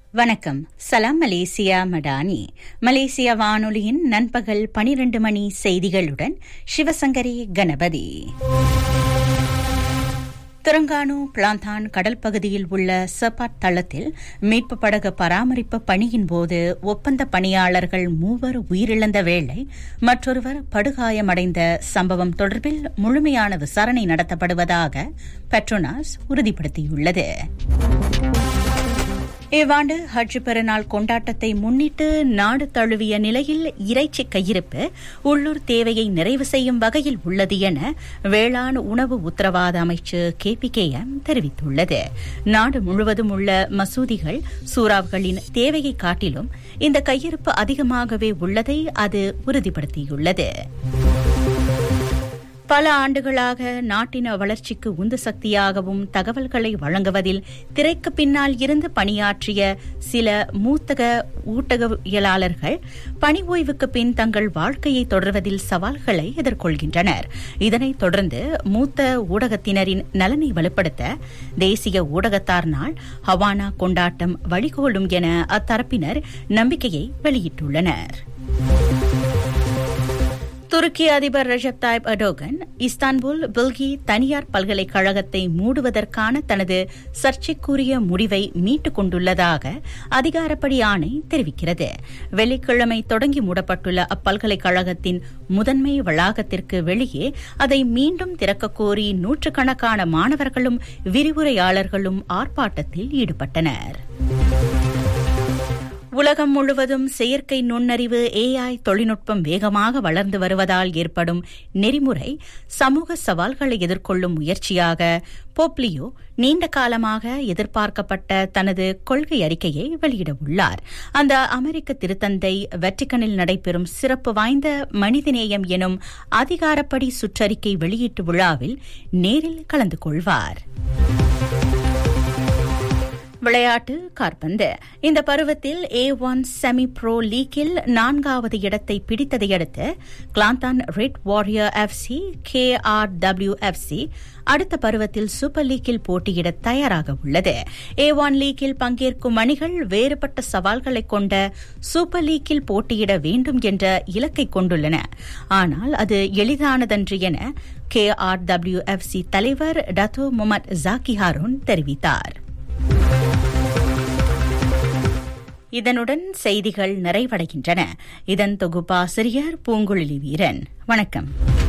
வணக்கம் சலாம் மலேசியா மடானி மலேசிய வானொலியின் நண்பகல் பனிரண்டு மணி செய்திகளுடன் சிவசங்கரி கணபதி திரங்கானு பிளாந்தான் கடல் பகுதியில் உள்ள சப்பாட் தளத்தில் மீட்பு படகு பராமரிப்பு பணியின் போது ஒப்பந்த பணியாளர்கள் மூவர் உயிரிழந்த வேளை மற்றொருவர் படுகாயமடைந்த சம்பவம் தொடர்பில் முழுமையான விசாரணை நடத்தப்படுவதாக பெட்ரோனாஸ் உறுதிப்படுத்தியுள்ளது இவ்வாண்டு ஹஜ் பெருநாள் கொண்டாட்டத்தை முன்னிட்டு நாடு தழுவிய நிலையில் இறைச்சி கையிருப்பு உள்ளூர் தேவையை நிறைவு செய்யும் வகையில் உள்ளது என வேளாண் உணவு உத்தரவாத அமைச்சு கே பி கே எம் தெரிவித்துள்ளது நாடு முழுவதும் உள்ள மசூதிகள் சூறாவ்களின் தேவையை காட்டிலும் இந்த கையிருப்பு அதிகமாகவே உள்ளதை அது உறுதிப்படுத்தியுள்ளது பல ஆண்டுகளாக நாட்டின் வளர்ச்சிக்கு உந்து சக்தியாகவும் தகவல்களை வழங்குவதில் திரைக்கு பின்னால் இருந்து பணியாற்றிய சில மூத்தக ஊட்டகவியலாளர்கள் பணி ஓய்வுக்கு பின் தங்கள் வாழ்க்கையை தொடர்வதில் சவால்களை எதிர்கொள்கின்றனர் இதனைத் தொடர்ந்து மூத்த ஊடகத்தினரின் நலனை வலுப்படுத்த தேசிய ஊடகத்தார் நாள் ஹவானா கொண்டாட்டம் வழிகோலும் என அத்தரப்பினர் நம்பிக்கையை வெளியிட்டுள்ளனர் துருக்கி அதிபர் Recep Tayyip Erdogan Istanbul Bilgi தனியார் பல்கலைக்கழகத்தை மூடுவதற்கான தனது சர்ச்சைக்குரிய முடிவை மீட்டுக் கொண்டுள்ளதாக அதிகாரப்படி ஆணை தெரிவிக்கிறது வெள்ளிக்கிழமை தொடங்கி மூடப்பட்டுள்ள அப்பல்கலைக்கழகத்தின் முதன்மை வளாகத்திற்கு வெளியே அதை மீண்டும் திறக்கக் கோரி நூற்றுக்கணக்கான மாணவர்களும் விரிவுரையாளர்களும் ஆர்ப்பாட்டத்தில் ஈடுபட்டனர் உலகம் முழுவதும் செயற்கை நுண்ணறிவு ஏஐ தொழில்நுட்பம் வேகமாக வளர்ந்து வருவதால் ஏற்படும் நெறிமுறை சமூக சவால்களை எதிர்கொள்ளும் முயற்சியாக போப்லியோ நீண்ட காலமாக எதிர்பார்க்கப்பட்ட தனது கொள்கை அறிக்கையை வெளியிடவுள்ளார் அந்த அமெரிக்க திருத்தந்தை வெட்டிக்கனில் நடைபெறும் சிறப்பு வாய்ந்த மனிதநேயம் எனும் அதிகாரப்படி சுற்றறிக்கை வெளியீட்டு விழாவில் நேரில் கலந்து கொள்வார் விளையாட்டு காற்பந்து இந்த பருவத்தில் ஏ ஒன் செமி ப்ரோ லீக்கில் நான்காவது இடத்தை பிடித்ததையடுத்து Kelantan red warrior F C K R W F C அடுத்த பருவத்தில் சூப்பர் லீக்கில் போட்டியிட தயாராக உள்ளது ஏ ஒன் லீக்கில் பங்கேற்கும் அணிகள் வேறுபட்ட சவால்களை கொண்ட சூப்பர் லீக்கில் போட்டியிட வேண்டும் என்ற இலக்கை கொண்டுள்ளன ஆனால் அது எளிதானதன்று என K R W F C தலைவர் டத்தோ முகமது ஜாக்கி ஹாரூன் தெரிவித்தார் இதனுடன் செய்திகள் நிறைவடைகின்றன இதன் தொகுப்பாசிரியர் பூங்குழலி வீரன் வணக்கம்